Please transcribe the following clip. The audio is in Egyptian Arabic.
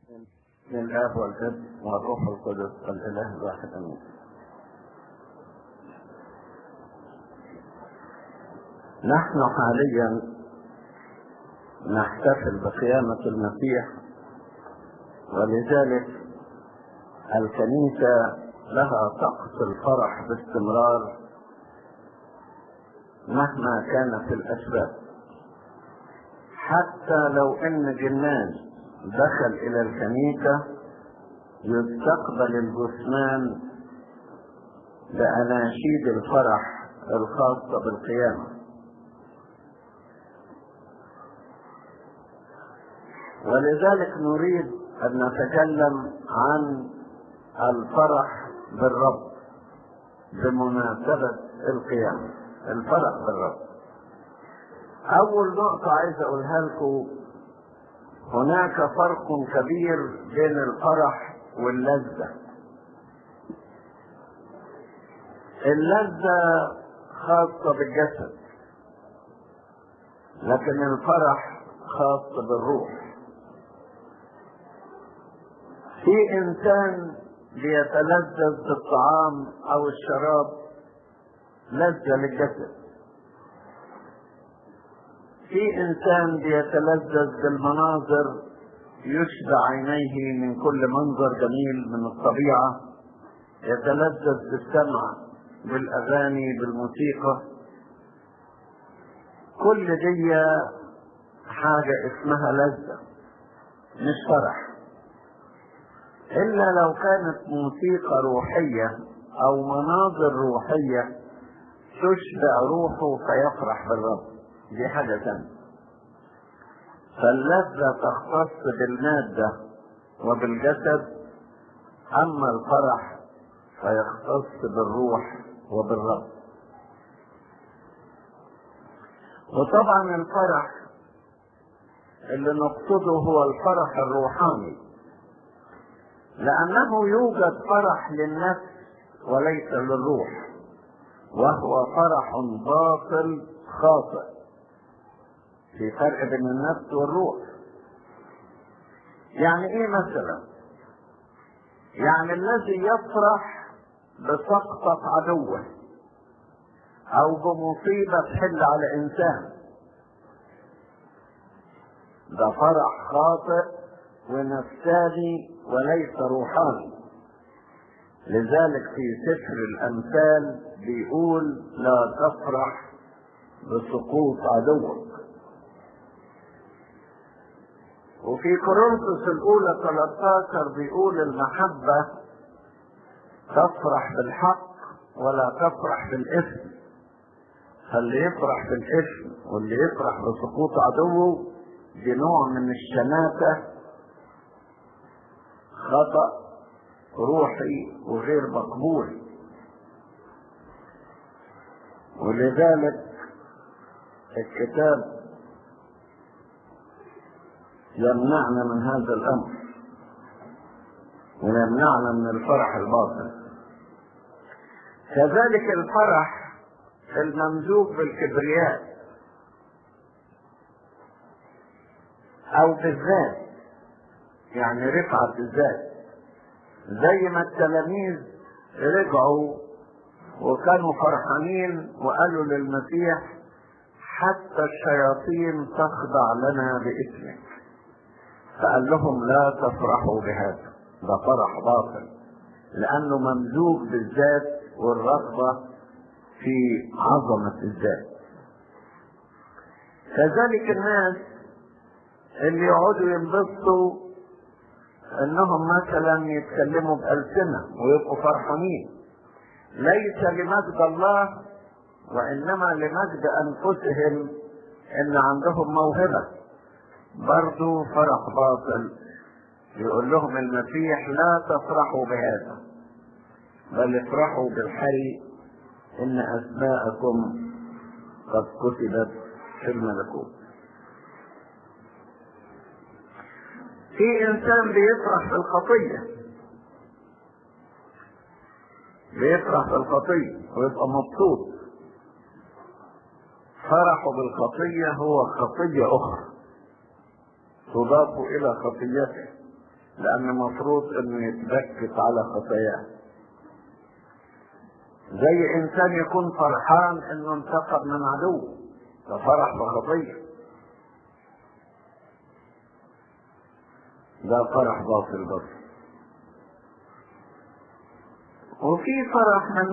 من الاب والابن والروح القدس الاله الواحد امين نحن حاليا نحتفل بقيامة المسيح ولذلك الكنيسة لها طقس الفرح باستمرار مهما كانت الأسباب حتى لو ان جنان دخل الى الكنيسة يستقبل الجثمان بأناشيد الفرح الخاصة بالقيامة ولذلك نريد أن نتكلم عن الفرح بالرب بمناسبة القيامة الفرح بالرب أول نقطة عايز أقولها لكم هناك فرق كبير بين الفرح واللذة اللذة خاصة بالجسد لكن الفرح خاص بالروح في إنسان بيتلذذ بالطعام أو الشراب لذة للجسد في انسان بيتلذذ بالمناظر يشبع عينيه من كل منظر جميل من الطبيعه يتلذذ بالسمع بالاغاني بالموسيقى كل دي حاجه اسمها لذه مش فرح الا لو كانت موسيقى روحيه او مناظر روحيه تشبع روحه فيفرح بالرب دي حاجة ثانية فاللذة تختص بالمادة وبالجسد أما الفرح فيختص بالروح وبالرب وطبعا الفرح اللي نقصده هو الفرح الروحاني لأنه يوجد فرح للنفس وليس للروح وهو فرح باطل خاطئ في فرق بين النفس والروح يعني ايه مثلا يعني الذي يفرح بسقطة عدوه او بمصيبة تحل على انسان ده فرح خاطئ ونفساني وليس روحاني لذلك في سفر الامثال بيقول لا تفرح بسقوط عدوك وفي كورنثوس الأولى 13 بيقول المحبة تفرح بالحق ولا تفرح بالإثم فاللي يفرح بالإثم واللي يفرح بسقوط عدوه دي نوع من الشماتة خطأ روحي وغير مقبول ولذلك الكتاب يمنعنا من هذا الامر ويمنعنا من الفرح الباطل كذلك الفرح الممزوج بالكبرياء او بالذات يعني رفعة الذات زي ما التلاميذ رجعوا وكانوا فرحانين وقالوا للمسيح حتى الشياطين تخضع لنا باسمك فقال لهم لا تفرحوا بهذا ده فرح باطل لانه ممزوج بالذات والرغبه في عظمه الذات كذلك الناس اللي يقعدوا ينبسطوا انهم مثلا يتكلموا بألسنة ويبقوا فرحانين ليس لمجد الله وانما لمجد انفسهم ان عندهم موهبه برضو فرح باطل يقول لهم المسيح لا تفرحوا بهذا بل افرحوا بالحي ان اسماءكم قد كتبت في الملكوت في انسان بيفرح بالخطيه بيفرح بالخطيه ويبقى مبسوط فرحه بالخطيه هو خطيه اخرى تضاف الى خطيته لأن المفروض إنه يتبكت على خطاياه زي إنسان يكون فرحان إنه انتقم من عدو ده فرح بخطية ده فرح باطل برضه وفي فرح من